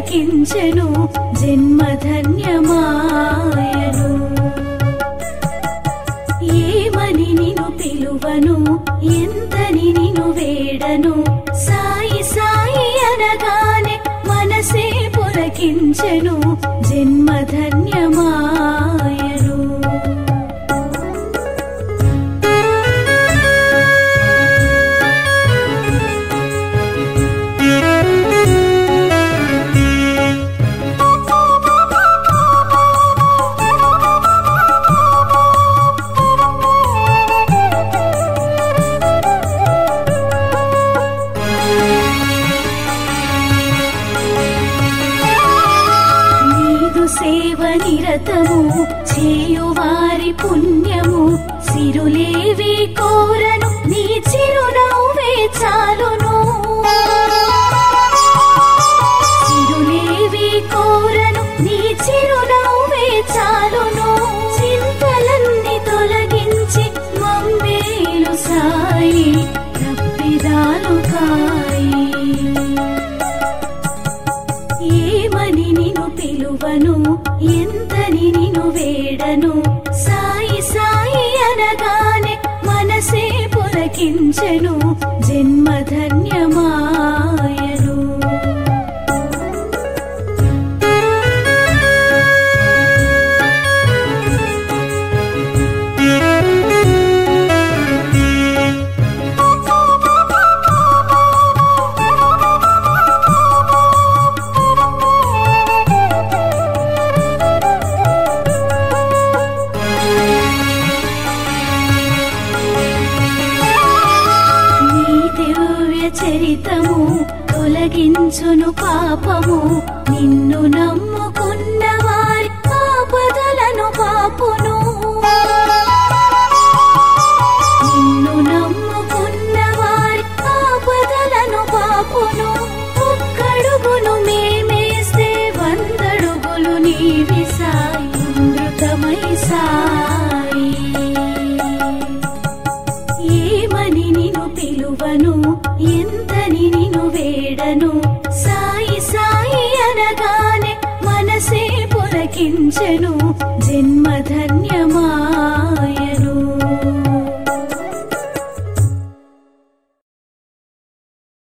పులకించెను జన్మధన్యమాయను ఏమని నిను పిలువను ఎంతని నిను వేడను సాయి సాయి అనగానే మనసే పులకించెను జన్మధన్యమాయను నీదు సేవ నిరతము చేయువారి పుణ్యము సిరులేవి కోరను నీ చిరునవ్వే చాలును సిరులేవి కోరను నీ చిరునవ్వే చాలును చింతలన్నీ తొలగించి మమ్మేలు సాయి తప్పిదాలు కాయి ఏమని నిను పిలువను ఎంతని నిను వేడను సాయి సాయి అనగానే మనసే పులకించెను జన్మధన్యమాయను నీ దివ్య చరితము తొలగించును పాపము నిన్ను నమ్ముకున్న వారి ఆపదలను పాపును నిన్ను నమ్ముకున్న వారి ఆపదలను పాపును ఒక్కడుగును మేమేస్తే వందడుగులు నీవి సాయి అమృతమై సాయి ఏమని నిను పిలువను ఎంతని నిను వేడను సాయి సాయి అనగానే మనసే పులకించెను జన్మధన్యమా